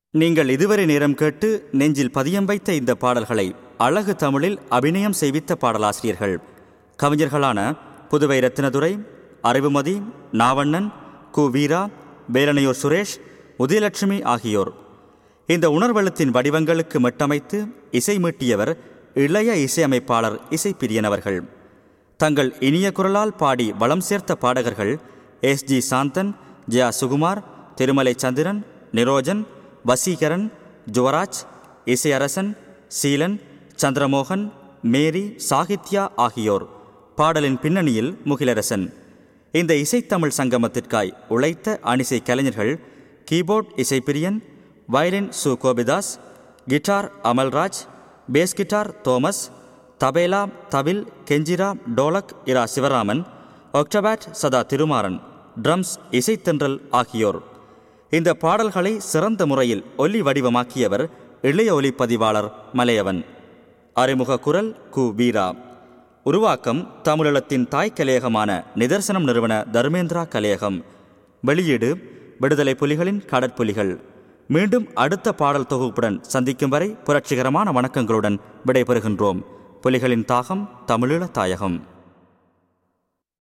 நீங்கள் இதுவரை நேரம் கேட்டு நெஞ்சில் பதியம் வைத்த இந்த பாடல்களை அழகு தமிழில் அபிநயம் செய்வித்த பாடலாசிரியர்கள் கவிஞர்களான புதுவை ரத்தினதுரை அறிவுமதி நாவண்ணன் கு வீரா வேலனையூர் சுரேஷ் உதயலட்சுமி ஆகியோர் இந்த உணர்வெழுத்தின் வடிவங்களுக்கு மெட்டமைத்து இசை மீட்டியவர் இளைய இசையமைப்பாளர் இசைப்பிரியன் அவர்கள் தங்கள் இனிய குரலால் பாடி வளம் சேர்த்த பாடகர்கள் S G Santhan Jaya Sukumar Thirumalai Chandran Nirojan Vaseegaran Juvaraj Isaiyarasan Seelan Chandramohan Mary Sahithya ஆகியோர் பாடலின் பின்னணியில் முகிலரசன் இந்த இசைத்தமிழ் சங்கமத்திற்காய் உழைத்த அணிசை கலைஞர்கள் keyboard Isaipriyan violin Su Gopidas guitar Amalraj bass guitar Thomas tabla thavil kanjira dholak Ira Sivaraman octapad Satha Thirumaran drums இசைத்தென்றல் ஆகியோர் இந்த பாடல்களை சிறந்த முறையில் ஒலி வடிவமாக்கியவர் இளைய ஒலிப்பதிவாளர் மலையவன் அறிமுக குரல் கு வீரா உருவாக்கம் தமிழீழத்தின் தாய் கலையகமான நிதர்சனம் நிறுவன தர்மேந்திரா கலையகம் வெளியீடு விடுதலை புலிகளின் கடற்புலிகள் மீண்டும் அடுத்த பாடல் தொகுப்புடன் சந்திக்கும் வரை புரட்சிகரமான வணக்கங்களுடன் விடைபெறுகின்றோம் புலிகளின் தாகம் தமிழீழ தாயகம்